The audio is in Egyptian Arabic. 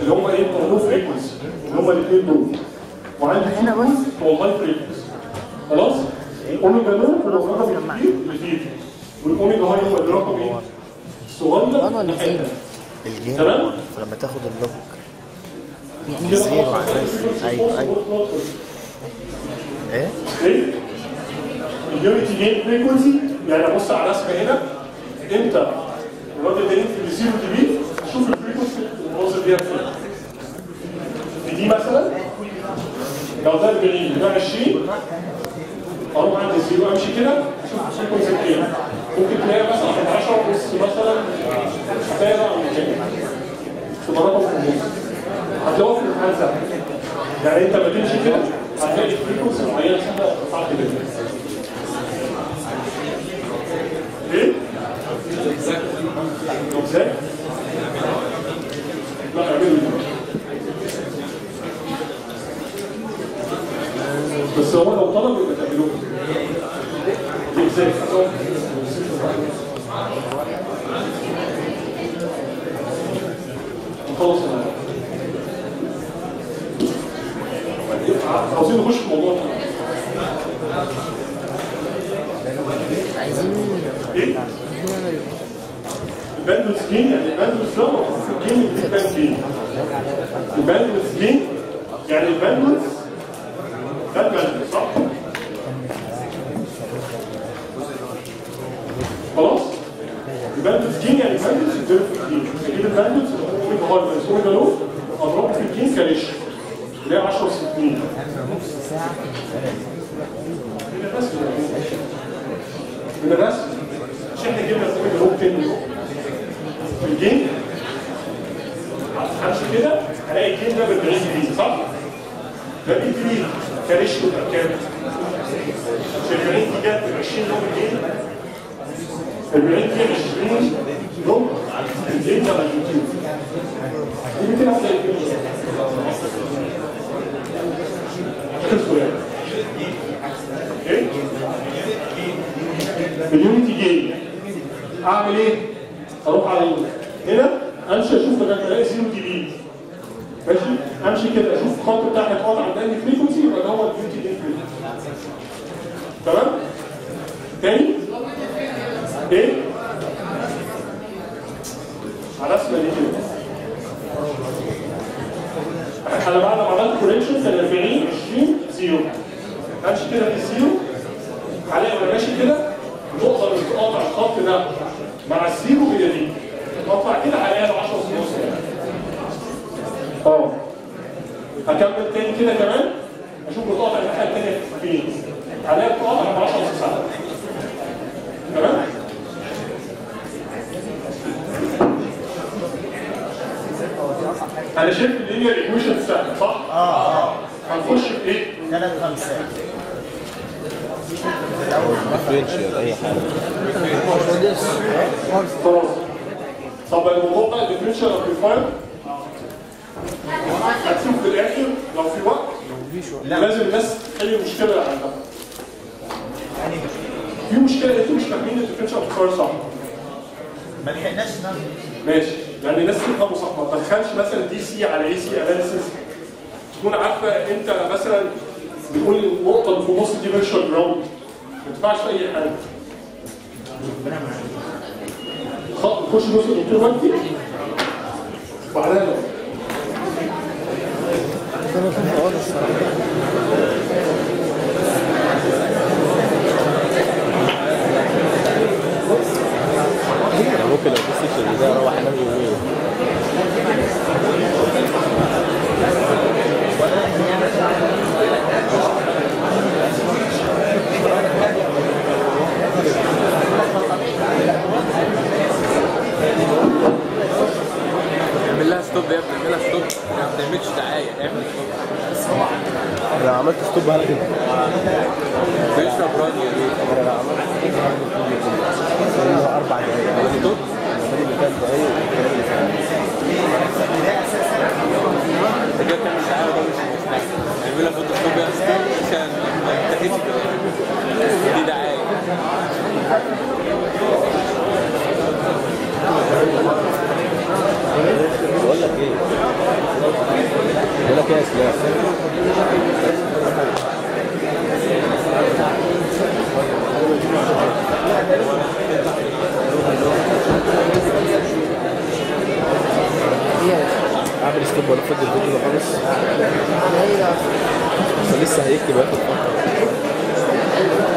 اللي هم ايه لو فريكونسي اللي هم الاثنين دول وعندي هنا بص. والله فريكونسي خلاص الاوميجا نو هو الرقم الكبير اللي فيه والاوميجا هاي هو الرقم ايه الصغير ولا اللي زيرو؟ حته الجيم تمام لما تاخد اللوج يعني كده زيرو خلاص على الرأس. أيوة، أيوة. ايه ايه اليونيتي جين فريكونسي يعني ابص على رسمه هنا امتى الراجل ده ينفي بزيرو دي بي شوف الفريكونسي الموظف بيها فين في دي مثلا لو ده 40 ده 20 اروح عند الزيرو امشي كده اشوف الفريكونسي فين ممكن تلاقي مثلا 11 ونص مثلا سابع او كده في رقم في النص هتلاقوه في الامتحان سهل يعني انت لما تمشي كده هتلاقي الفريكونسي معينه سهله صعب جدا ايه؟ ازاي؟ لا اعمله بس هو لو طلب يبقى تعملوه ازاي؟ خلاص عاوزين نخش في موضوع عايزين ايه؟ الباندوث جين يعني الباندوث ده موجود في الجين اللي كان جين الباندوث جين يعني الباندوث ده الباندوث صح؟ خلاص؟ الباندوث جين يعني الباندوث يتضرب في الجين اجيب الباندوث اوميجا هاي ماينس اوميجا لو اضربه في الجين كريش اللي هي 10 سنين من الرسم من الرسم مش احنا جبنا اوميجا لو فين في الجين همشي كده هلاقي الجين ده ب 40 جنيه صح؟ ده بيديني كريش يبقى كام؟ مش 40 دي جت ب 20 يوم الجين 40 دي 20 يوم الجين ده مجنون دي 200 واحده ايه؟ اليونيتي جين اعمل ايه؟ اروح على اليونت هنا امشي اشوف لغايه ما الاقي زيرو دي بي ماشي امشي كده اشوف الخط بتاعي اتقطع عند انهي فريكونسي يبقى ده هو اليونيتي جين فريكونسي تمام؟ تاني؟ ايه؟ على اسمها دي كده انا بعد ما عملت كوريكشن كان 40 20 زيرو امشي كده في الزيرو هلاقي وانا ماشي كده نقطه اللي بتقاطع الخط ده مع الزيرو هي دي اطلع كده هلاقيها ب 10 ونص اه هكمل تاني كده كمان اشوف بتقاطع الناحيه الثانيه فين هلاقيها بتقاطع ب 10 ونص ساعه تمام انا شايف اللينير ايكويشن سهله صح؟ اه اه هنخش في ايه؟ ثلاث خمسات ديفرنشال اي حاجه خلاص طب الموضوع بقى الديفرنشال امبليفاير هتشوف في الاخر لو في وقت لازم الناس تحل المشكله اللي عندها في مشكله انتوا مش فاهمين الديفرنشال امبليفاير صح ما لحقناش نعمل ماشي يعني الناس تفهمه صح ما تدخلش مثلا دي سي على اي سي اناليسيس تكون عارفه انت مثلا بنقول النقطه اللي في النص دي فيرشوال جراوند ما تنفعش في اي حاجه خ- خش بص الدكتور وجدي وبعدها لو. انا ممكن لو في السكشن ده اروح انام يومين اعمل لها ستوب يا ابني اعمل لها ستوب ما بتعملش دعايه اعمل ستوب انا عملت ستوب على كده بيشرب راديو ليه؟ انا لو عملت ستوب على اربع دقايق ستوب المفروض اللي ثلاث دقايق والكلام اللي فات انت كده بتعمل دعايه وده مش مستحيل اعمل لها فوتو ستوب يا ستوب عشان ما تتخذش كمان دي دعايه بقول لك ايه كاس لا عامل ستوب ولا فضل الفيديو ده خالص بس لسه هيكتب هياخد فتره